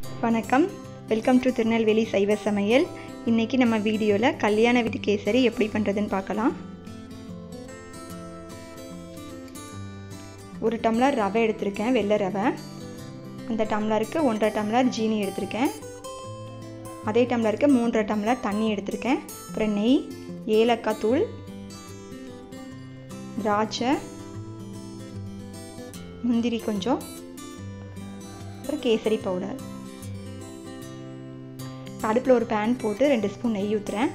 வணக்கம் welcome to Tirunelveli சைவ சமையல் இன்றைக்கி நம்ம வீடியோவில் கல்யாண வீட்டு கேசரி எப்படி பண்ணுறதுன்னு பார்க்கலாம் ஒரு டம்ளர் ரவை எடுத்திருக்கேன் வெள்ளை ரவை அந்த டம்ளருக்கு ஒன்றரை டம்ளர் ஜீனி எடுத்திருக்கேன் அதே டம்ளருக்கு மூன்றரை டம்ளர் தண்ணி எடுத்திருக்கேன் அப்புறம் நெய் ஏலக்காய் தூள் திராட்சை முந்திரி கொஞ்சம் அப்புறம் கேசரி பவுடர் அடுப்பில் ஒரு பேன் போட்டு ரெண்டு ஸ்பூன் நெய் ஊற்றுறேன்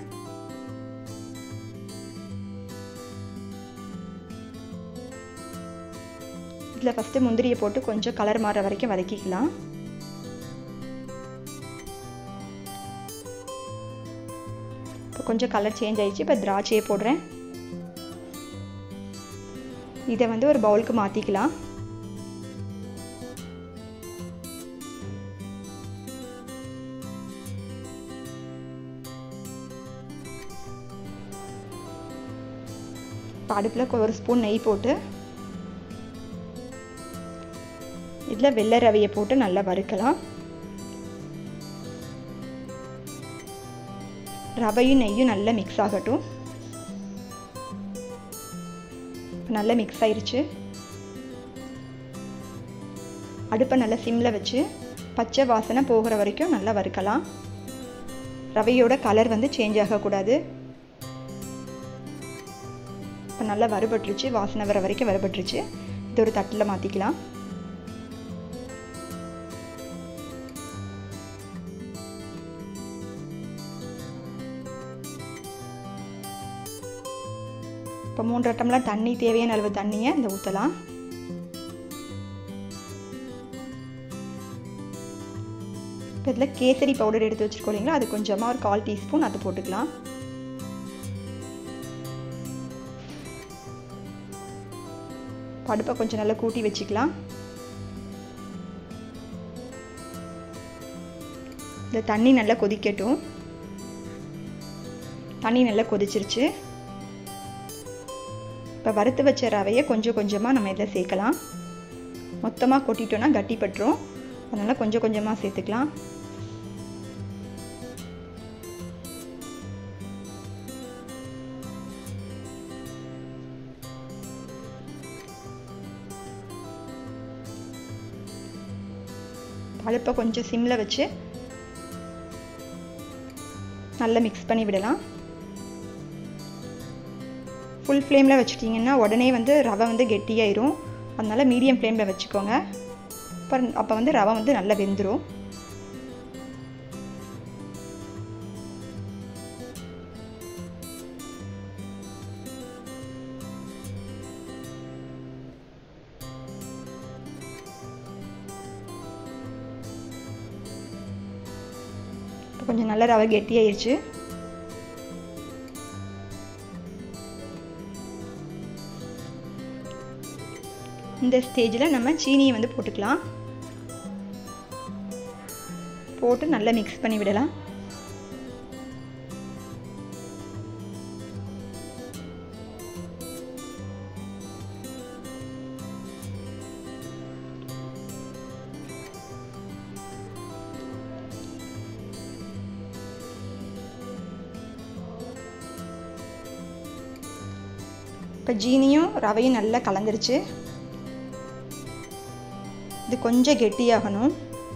இதில் ஃபஸ்ட்டு முந்திரியை போட்டு கொஞ்சம் கலர் மாற வரைக்கும் வதக்கிக்கலாம் இப்போ கொஞ்சம் கலர் சேஞ்ச் ஆயிடுச்சு இப்போ திராட்சையை போடுறேன் இதை வந்து ஒரு பவுலுக்கு மாற்றிக்கலாம் இப்போ அடுப்பில் ஒரு ஸ்பூன் நெய் போட்டு இதில் வெள்ளை ரவையை போட்டு நல்லா வறுக்கலாம் ரவையும் நெய்யும் நல்லா மிக்ஸ் ஆகட்டும் நல்லா மிக்ஸ் ஆயிருச்சு அடுப்பை நல்லா சிம்மில் வச்சு பச்சை வாசனை போகிற வரைக்கும் நல்லா வறுக்கலாம் ரவையோட கலர் வந்து சேஞ்ச் ஆகக்கூடாது இப்போ நல்லா வறுபட்டுருச்சு வாசனை வர வரைக்கும் வறுபட்டுருச்சு இது ஒரு தட்டில் மாற்றிக்கலாம் இப்போ மூன்றரை டம்ளர் தண்ணி தேவையான அளவு தண்ணியை இந்த ஊற்றலாம் இப்போ இதில் கேசரி பவுடர் எடுத்து வச்சுருக்கோம் இல்லைங்களா அது கொஞ்சமாக ஒரு கால் டீஸ்பூன் அது போட்டுக்கலாம் அடுப்பை கொஞ்சம் நல்லா கூட்டி வச்சுக்கலாம் இந்த தண்ணி நல்லா கொதிக்கட்டும் தண்ணி நல்லா கொதிச்சிருச்சு இப்போ வறுத்து வச்ச ரவையை கொஞ்சம் கொஞ்சமாக நம்ம இதில் சேர்க்கலாம் மொத்தமாக கொட்டிட்டோன்னா கட்டி பட்டுரும் அதனால் கொஞ்சம் கொஞ்சமாக சேர்த்துக்கலாம் அடுப்பை கொஞ்சம் சிம்மில் வச்சு நல்லா மிக்ஸ் பண்ணி விடலாம் ஃபுல் ஃப்ளேமில் வச்சுட்டிங்கன்னா உடனே வந்து ரவை வந்து கெட்டியாயிரும் அதனால் மீடியம் ஃப்ளேமில் வச்சுக்கோங்க அப்புறம் அப்போ வந்து ரவை வந்து நல்லா வெந்துடும் இப்போ கொஞ்சம் நல்லா ரவை கெட்டியாயிருச்சு இந்த ஸ்டேஜில் நம்ம சீனியை வந்து போட்டுக்கலாம் போட்டு நல்லா மிக்ஸ் பண்ணி விடலாம் இப்போ ஜீனியும் ரவையும் நல்லா கலந்துருச்சு இது கொஞ்சம் கெட்டியாகணும்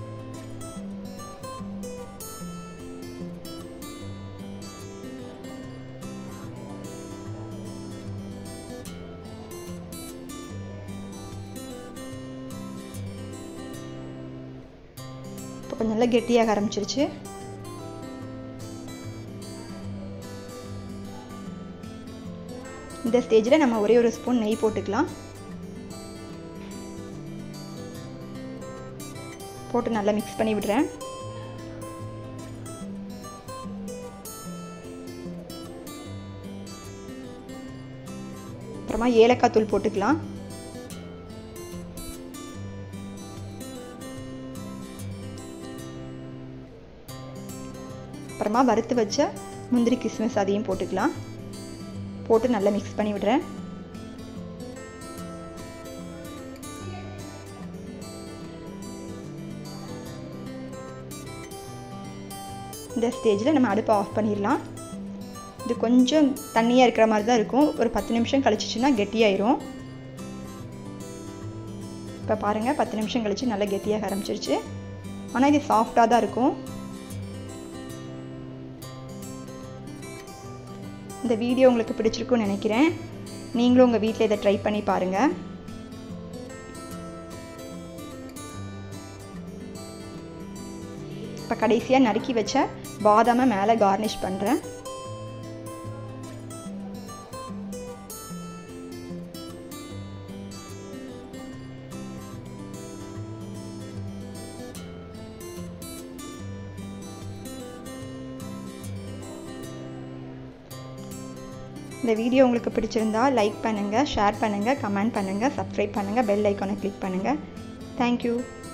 இப்போ கொஞ்சம் நல்லா கெட்டியாக ஆரம்பிச்சிருச்சு இந்த ஸ்டேஜில் நம்ம ஒரே ஒரு ஸ்பூன் நெய் போட்டுக்கலாம் போட்டு நல்லா மிக்ஸ் பண்ணி விடுறேன் அப்புறமா ஏலக்காய் தூள் போட்டுக்கலாம் அப்புறமா வறுத்து வச்ச முந்திரி கிஸ்மிஸ் அதையும் போட்டுக்கலாம் போட்டு நல்லா மிக்ஸ் பண்ணி விடுறேன் இந்த ஸ்டேஜில் நம்ம அடுப்பை ஆஃப் பண்ணிடலாம் இது கொஞ்சம் தண்ணியாக இருக்கிற மாதிரி தான் இருக்கும் ஒரு பத்து நிமிஷம் கழிச்சிச்சுன்னா கெட்டியாயிரும் இப்போ பாருங்கள் பத்து நிமிஷம் கழித்து நல்லா கெட்டியாக ஆரம்பிச்சிருச்சு ஆனால் இது சாஃப்டாக தான் இருக்கும் இந்த வீடியோ உங்களுக்கு பிடிச்சிருக்குன்னு நினைக்கிறேன் நீங்களும் உங்கள் வீட்டில் இதை ட்ரை பண்ணி பாருங்கள் இப்போ கடைசியாக நறுக்கி வச்ச பாதாமை மேலே கார்னிஷ் பண்ணுறேன் இந்த வீடியோ உங்களுக்கு பிடிச்சிருந்தா லைக் பண்ணுங்கள் ஷேர் பண்ணுங்கள் கமெண்ட் பண்ணுங்கள் சப்ஸ்கிரைப் பண்ணுங்கள் பெல் ஐக்கானை கிளிக் பண்ணுங்கள் தேங்க்யூ